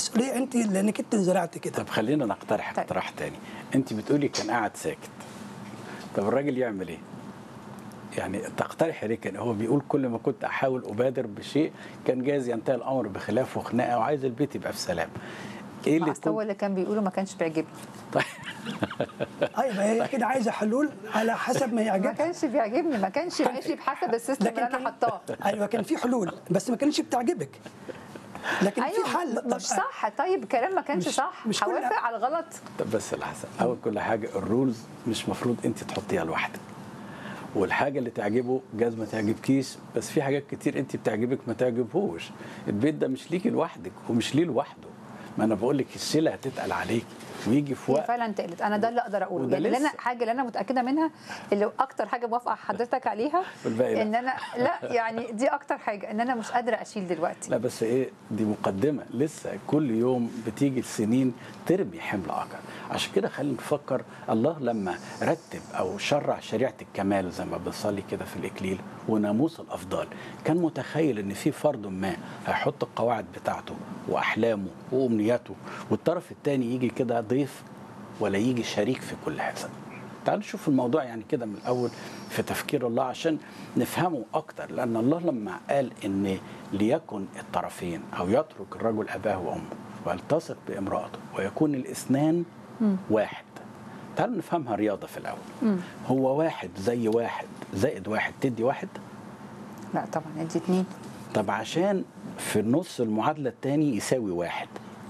المسؤوليه انت لانك انت زرعت كده طب خلينا نقترح طيب. اقتراح تاني انت بتقولي كان قاعد ساكت طب الراجل يعمل ايه يعني تقترح ليه كان هو بيقول كل ما كنت احاول ابادر بشيء كان جايز ينتهي الامر بخلاف وخناقه وعايز البيت يبقى في سلام ايه اللي أصل هو كنت اللي كان بيقوله ما كانش بيعجبني طيب ايوه هي كده عايزه حلول على حسب ما ما يعجبها كانش بيعجبني ما كانش ماشي بحسب السيستم اللي انا كان- حطاه ايوه كان في حلول بس ما كانش بتعجبك لكن ايوه في حل م- طب مش صح طيب كلام ما كانش مش- صح مش كل- هوافق على الغلط طب بس الحسن اول كل حاجه الرولز مش مفروض انت تحطيها لوحدك والحاجه اللي تعجبه جاز ما تعجبكيش بس في حاجات كتير انت بتعجبك ما تعجبهوش البيت ده مش ليكي لوحدك ومش ليه لوحده ما انا بقول لك الشيله هتتقل عليك ويجي في هي وقت فعلا تقلت انا ده اللي اقدر اقوله وده يعني اللي انا لسه. حاجه اللي انا متاكده منها اللي اكتر حاجه موافقه حضرتك عليها والباقي لا. ان انا لا يعني دي اكتر حاجه ان انا مش قادره اشيل دلوقتي لا بس ايه دي مقدمه لسه كل يوم بتيجي السنين ترمي حمل اخر عشان كده خلينا نفكر الله لما رتب او شرع شريعه الكمال زي ما بنصلي كده في الاكليل وناموس الافضال كان متخيل ان في فرد ما هيحط القواعد بتاعته واحلامه وامنياته والطرف الثاني يجي كده ضيف ولا يجي شريك في كل هذا تعالوا نشوف الموضوع يعني كده من الاول في تفكير الله عشان نفهمه اكتر لان الله لما قال ان ليكن الطرفين او يترك الرجل اباه وامه ويلتصق بامراته ويكون الاثنان واحد تعالوا نفهمها رياضه في الاول هو واحد زي واحد زائد واحد تدي واحد لا طبعا ادي اتنين طب عشان في النص المعادله الثاني يساوي واحد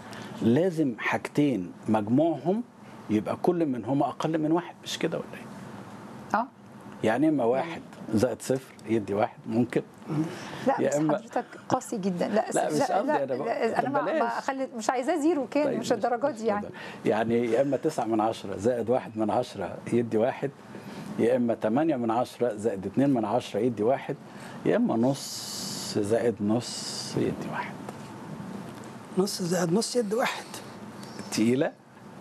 لازم حاجتين مجموعهم يبقى كل منهما اقل من واحد مش كده ولا ايه؟ اه يعني اما واحد زائد صفر يدي واحد ممكن لا يا بس إما- حضرتك قاسي جدا لا لا، مش قصدي، لا, أنا بقى- لا انا طب ما- ما بلاش. اخلي مش عايزاه زيرو كان طيب مش الدرجات دي يعني يعني يا اما تسعة من عشرة زائد واحد من عشرة يدي واحد يا اما تمانية من عشرة زائد اتنين من عشرة يدي واحد يا اما نص زائد نص يدي واحد نص زائد نص يد واحد تقيلة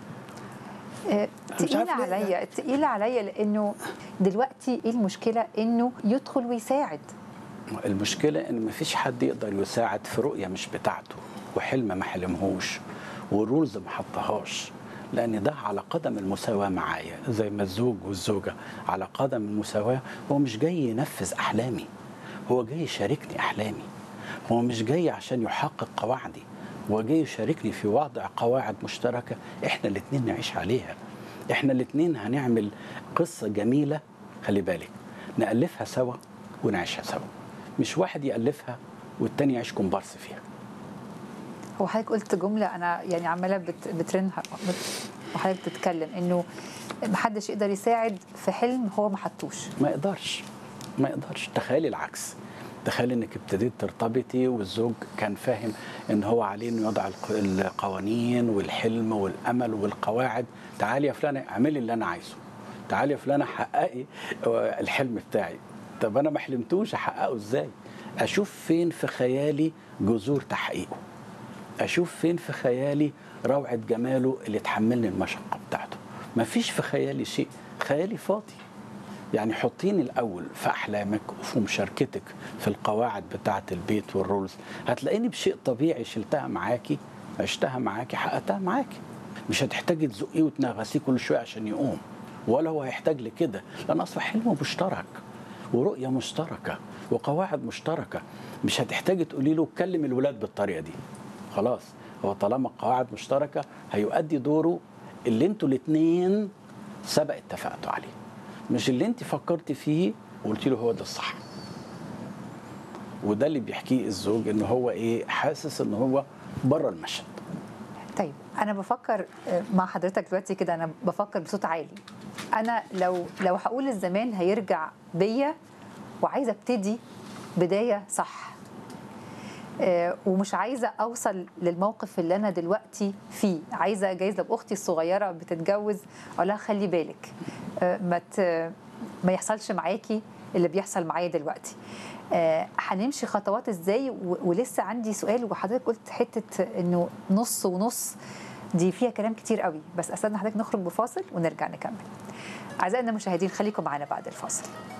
آه، مش تقيلة عارف ليه. عليا تقيلة عليا لانه دلوقتي ايه المشكله انه يدخل ويساعد المشكلة إن مفيش حد يقدر يساعد في رؤية مش بتاعته وحلم ما حلمهوش ورولز ما حطهاش لأن ده على قدم المساواة معايا زي ما الزوج والزوجة على قدم المساواة هو مش جاي ينفذ أحلامي هو جاي يشاركني أحلامي هو مش جاي عشان يحقق قواعدي هو جاي يشاركني في وضع قواعد مشتركة إحنا الاتنين نعيش عليها إحنا الاتنين هنعمل قصة جميلة خلي بالك نألفها سوا ونعيشها سوا مش واحد يألفها والتاني يعيش كومبارس فيها هو حضرتك قلت جمله انا يعني عماله بت بترنها وحضرتك بتتكلم انه محدش يقدر يساعد في حلم هو ما حطوش ما يقدرش ما يقدرش تخيلي العكس تخيلي انك ابتديت ترتبطي والزوج كان فاهم ان هو عليه انه يضع الق- القوانين والحلم والامل والقواعد تعالي يا فلانه اعملي اللي انا عايزه تعالي يا فلانه حققي آه، الحلم بتاعي طب انا ما حلمتوش احققه ازاي اشوف فين في خيالي جذور تحقيقه اشوف فين في خيالي روعه جماله اللي تحملني المشقه بتاعته مفيش في خيالي شيء خيالي فاضي يعني حطيني الاول في احلامك وفي مشاركتك في القواعد بتاعه البيت والرولز هتلاقيني بشيء طبيعي شلتها معاكي عشتها معاكي حققتها معاكي مش هتحتاجي تزقيه وتنغسيه كل شويه عشان يقوم ولا هو هيحتاج لكده لان اصبح حلم مشترك ورؤيه مشتركه وقواعد مشتركه مش هتحتاجي تقولي له كلم الولاد بالطريقه دي خلاص هو طالما قواعد مشتركه هيؤدي دوره اللي انتوا الاثنين سبق اتفقتوا عليه مش اللي انت فكرت فيه وقلت له هو ده الصح وده اللي بيحكيه الزوج ان هو ايه حاسس ان هو بره المشهد طيب انا بفكر آه، مع حضرتك دلوقتي كده انا بفكر بصوت عالي انا لو لو هقول الزمان هيرجع بيا وعايزه ابتدي بدايه صح آه، ومش عايزه اوصل للموقف اللي انا دلوقتي فيه عايزه جايز لو اختي الصغيره بتتجوز اقول لها خلي بالك آه، ما ت- ما يحصلش معاكي اللي بيحصل معايا دلوقتي آه، هنمشي خطوات ازاي و- ولسه عندي سؤال وحضرتك قلت حته انه نص ونص دي فيها كلام كتير قوي بس استنى حضرتك نخرج بفاصل ونرجع نكمل اعزائنا المشاهدين خليكم معانا بعد الفاصل